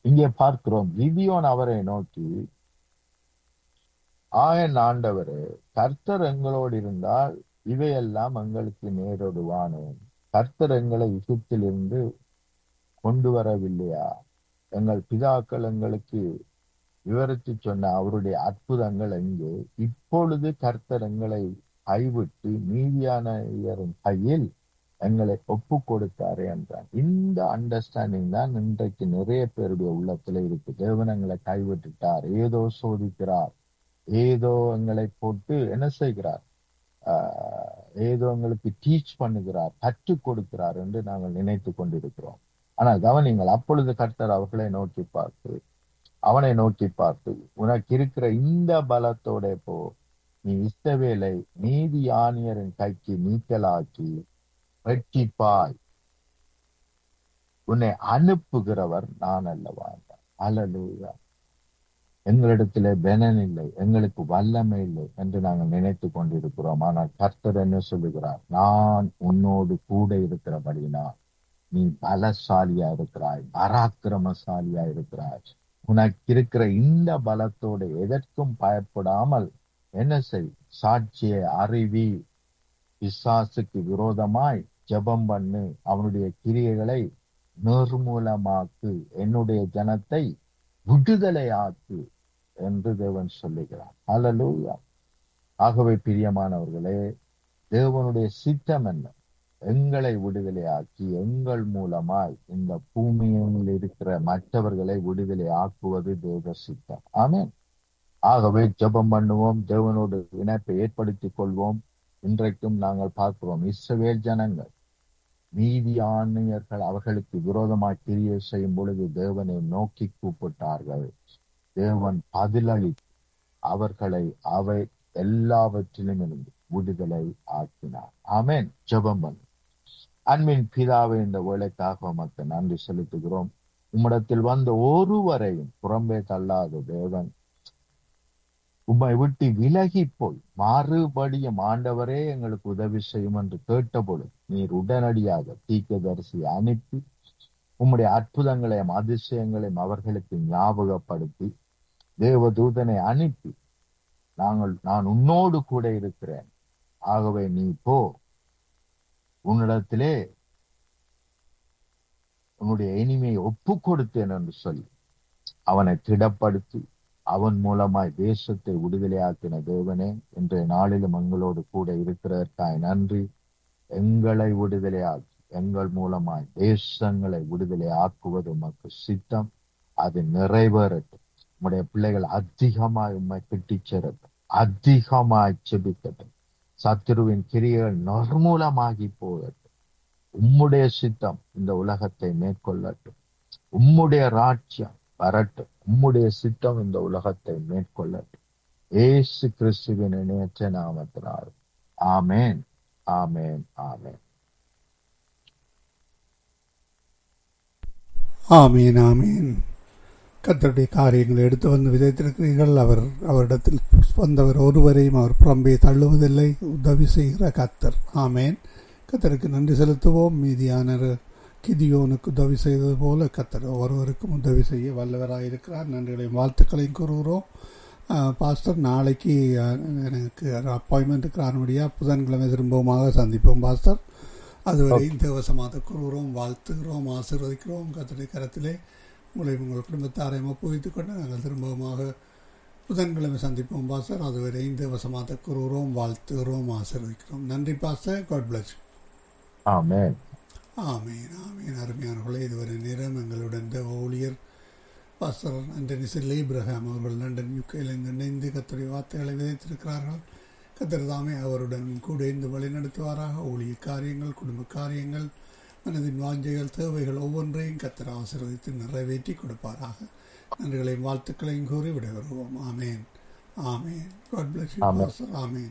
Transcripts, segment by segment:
இங்கே பார்க்கிறோம் கிதியோன் அவரை நோக்கி ஆயன் ஆண்டவரே கர்த்தர் எங்களோடு இருந்தால் இவையெல்லாம் எங்களுக்கு நேரிடுவானேன் கர்த்தர் எங்களை எகிப்திலிருந்து கொண்டு வரவில்லையா எங்கள் பிதாக்கள் எங்களுக்கு விவரித்து சொன்ன அவருடைய அற்புதங்கள் எங்கே இப்பொழுது கர்த்தர் எங்களை கைவிட்டு மீதியானவரின் கையில் எங்களை ஒப்பு கொடுத்தாரே என்றான் இந்த அண்டர்ஸ்டாண்டிங் தான் இன்றைக்கு நிறைய பேருடைய உள்ளத்துல இருக்கு தேவன் எங்களை கைவிட்டுட்டார் ஏதோ சோதிக்கிறார் ஏதோ எங்களை போட்டு என்ன செய்கிறார் ஆஹ் ஏதோ எங்களுக்கு டீச் பண்ணுகிறார் கற்றுக் கொடுக்கிறார் என்று நாங்கள் நினைத்து கொண்டிருக்கிறோம் ஆனால் கவனிங்கள் அப்பொழுது கர்த்தர் அவர்களை நோக்கி பார்த்து அவனை நோக்கி பார்த்து உனக்கு இருக்கிற இந்த பலத்தோட போ நீ இஸ்ரவேலை நீதி ஆணியரின் கைக்கு நீக்கலாக்கி வெட்டிப்பாய் உன்னை அனுப்புகிறவர் நான் அல்லவா அல்லலூயா எங்களிடத்திலே பெனன் இல்லை எங்களுக்கு வல்லமை இல்லை என்று நாங்கள் நினைத்து கொண்டிருக்கிறோம் ஆனால் கர்த்தர் என்ன சொல்லுகிறார் நான் உன்னோடு கூட இருக்கிறபடினால் நீ பலசாலியா இருக்கிறாய் பராக்கிரமசாலியா இருக்கிறாய் உனக்கு இருக்கிற இந்த பலத்தோடு எதற்கும் பயப்படாமல் என்ன செய் சாட்சியை அறிவி பிசாசுக்கு விரோதமாய் ஜெபம் பண்ணு அவனுடைய கிரியைகளை நிர்மூலமாக்கு என்னுடைய ஜனத்தை விடுதலையாக்கு என்று தேவன் சொல்லுகிறார் அல்லலூயா ஆகவே பிரியமானவர்களே தேவனுடைய சித்தம் என்ன எங்களை விடுதலையாக்கி எங்கள் மூலமாய் இந்த பூமியில் இருக்கிற மற்றவர்களை விடுதலை ஆக்குவது தேவ சித்தம் ஆமேன் ஆகவே ஜெபம் பண்ணுவோம் தேவனோடு இணைப்பை ஏற்படுத்திக் கொள்வோம் இன்றைக்கும் நாங்கள் பார்க்கிறோம் இஸ்ரவேல் ஜனங்கள் நீதி ஆணையர்கள் அவர்களுக்கு விரோதமாக கிரியை செய்யும் பொழுது தேவனை நோக்கி கூப்பிட்டார்கள் தேவன் பதிலளி அவர்களை அவை எல்லாவற்றிலும் இருந்து விடுதலை ஆக்கினார் ஆமேன் ஜெபம் பண்ணு அன்பின் பிதாவை இந்த வேலைக்காக உமக்கு நன்றி செலுத்துகிறோம் உம்மிடத்தில் வந்த ஒருவரையும் புறம்பே தள்ளாத தேவன் உம்மை விட்டு விலகி போய் மறுபடியும் ஆண்டவரே எங்களுக்கு உதவி செய்யும் என்று கேட்டபொழுது நீர் உடனடியாக தீக்கதரிசி அனுப்பி உம்முடைய அற்புதங்களையும் அதிசயங்களையும் அவர்களுக்கு ஞாபகப்படுத்தி தேவதூதனை அனுப்பி நாங்கள் நான் உன்னோடு கூட இருக்கிறேன் ஆகவே நீ போ உன்னிடத்திலே உன்னுடைய இனிமையை ஒப்பு கொடுத்தேன் என்று சொல்லி அவனை திடப்படுத்தி அவன் மூலமாய் தேசத்தை விடுதலையாக்கின தேவனே இன்றைய நாளிலும் எங்களோடு கூட இருக்கிறதற்காய் நன்றி எங்களை விடுதலையாக்கி எங்கள் மூலமாய் தேசங்களை விடுதலை ஆக்குவது உமக்கு சித்தம் அது நிறைவேறட்டும் உம்முடைய பிள்ளைகள் அதிகமாய் உண்மை கிட்டிச் சேரட்டும் அதிகமாய் செபிக்கட்டும் சத்துருவின் கிரியைகள் நிர்மூலமாகி போகட்டும் உம்முடைய சித்தம் இந்த உலகத்தை மேற்கொள்ளட்டும் உம்முடைய ராட்சியம் வரட்டும் உம்முடைய சித்தம் இந்த உலகத்தை மேற்கொள்ளட்டும் ஏசு கிறிஸ்துவின் இணையற்ற நாமத்தினால் ஆமேன் ஆமேன் ஆமேன் ஆமீன் ஆமீன் கத்தருடைய காரியங்களை எடுத்து வந்து விதைத்திருக்கிறீர்கள் அவர் அவரிடத்தில் வந்தவர் ஒருவரையும் அவர் புறம்பே தள்ளுவதில்லை உதவி செய்கிற கத்தர் ஆமேன் கத்தருக்கு நன்றி செலுத்துவோம் மீதியான கிதியோனுக்கு உதவி செய்தது போல கத்தர் ஒருவருக்கும் உதவி செய்ய வல்லவராக நன்றிகளையும் வாழ்த்துக்களையும் கூறுகிறோம் பாஸ்டர் நாளைக்கு எனக்கு அப்பாயின்மெண்ட் இருக்கிறானுடைய புதன்கிழமை திரும்பவுமாக சந்திப்போம் பாஸ்டர் அதுவரை தேவசமாக கூறுகிறோம் வாழ்த்துகிறோம் ஆசீர்வதிக்கிறோம் கத்தருடைய கரத்திலே உங்களை உங்கள் குடும்பத்தாரையும் ஒப்புவித்துக் கொண்டு நாங்கள் திரும்பவுமாக புதன்கிழமை சந்திப்போம் பாஸ்டர் அதுவரை தேவசமாக கூறுகிறோம் வாழ்த்துகிறோம் ஆசீர்வதிக்கிறோம் நன்றி பாஸ்டர் காட் பிளஸ் ஆமேன் ஆமீன் ஆமீன் அருமையானவர்களே இதுவரை நேரம் எங்களுடன் தேவ ஊழியர் பாஸ்டர் அண்டனி சில் இப்ரஹாம் அவர்கள் லண்டன் யுக்கையிலிருந்து இணைந்து கத்தரை வார்த்தைகளை விதைத்திருக்கிறார்கள் கத்தர் தாமே அவருடன் கூட இருந்து வழிநடத்துவாராக ஊழிய காரியங்கள் குடும்ப காரியங்கள் மனதின் வாஞ்சைகள் தேவைகள் ஒவ்வொன்றையும் கத்தர் ஆசீர்வதித்து நிறைவேற்றி கொடுப்பாராக நன்றிகளையும் வாழ்த்துக்களையும் கூறி விடைபெறுவோம் amen amen God bless you pastor amen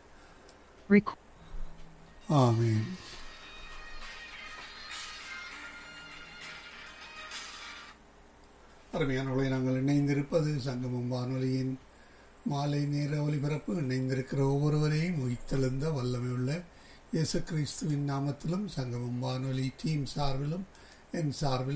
amen அருமையானவர்களை நாங்கள் இணைந்திருப்பது சங்கமம் வானொலியின் மாலை நேர ஒலிபரப்பு இணைந்திருக்கிற ஒவ்வொருவரையும் உயிர்த்தெழுந்த வல்லமை உள்ள இயேசு கிறிஸ்துவின் நாமத்திலும் சங்கமம் வானொலி டீம் சார்பிலும் என் சார்பிலும்